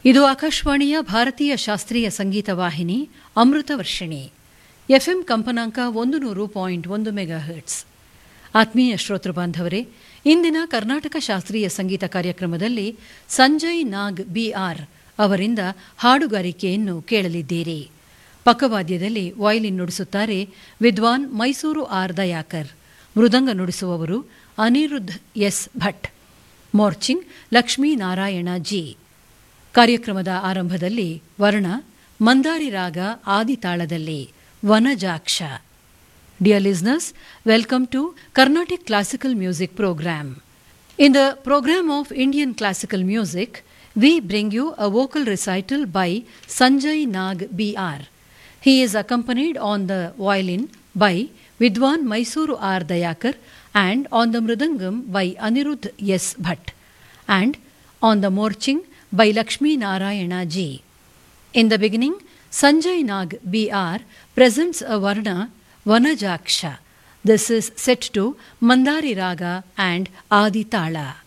ಇದು ಆಕಾಶವಾಣಿಯ ಭಾರತೀಯ ಶಾಸ್ತ್ರೀಯ ಸಂಗೀತ ವಾಹಿನಿ ಅಮೃತ ವರ್ಷಿಣಿ ಎಫ್ಎಂ ಕಂಪನಾಂಕ ಒಂದು ನೂರು ಪಾಯಿಂಟ್ ಒಂದು ಮೆಗಾ ಹರ್ಟ್ಸ್ ಆತ್ಮೀಯ ಶ್ರೋತೃ ಬಾಂಧವರೇ ಇಂದಿನ ಕರ್ನಾಟಕ ಶಾಸ್ತ್ರೀಯ ಸಂಗೀತ ಕಾರ್ಯಕ್ರಮದಲ್ಲಿ ಸಂಜಯ್ ನಾಗ್ ಬಿಆರ್ ಅವರಿಂದ ಹಾಡುಗಾರಿಕೆಯನ್ನು ಕೇಳಲಿದ್ದೀರಿ ಪಕ್ಕವಾದ್ಯದಲ್ಲಿ ವಯಲಿನ್ ನುಡಿಸುತ್ತಾರೆ ವಿದ್ವಾನ್ ಮೈಸೂರು ಆರ್ ದಯಾಕರ್ ಮೃದಂಗ ನುಡಿಸುವವರು ಅನಿರುದ್ಧ್ ಎಸ್ ಭಟ್ ಮೋರ್ಚಿಂಗ್ ಲಕ್ಷ್ಮೀನಾರಾಯಣ ಜಿ ಕಾರ್ಯಕ್ರಮದ ಆರಂಭದಲ್ಲಿ ವರ್ಣ ಮಂದಾರಿ ರಾಗ ಆದಿತಾಳದಲ್ಲಿ Vanajaksha dear listeners welcome to Carnatic classical music program in the program of Indian classical music we bring you a vocal recital by Sanjay Nag BR He is accompanied on the violin by Vidwan Mysuru R. Dayakar and on the mridangam by Anirudh S. Bhatt and on the morching by Lakshmi Narayana Ji. In the beginning, Sanjay Nag B.R. presents a Varna Vanajaksha. This is set to Mandari Raga and Adi Tala.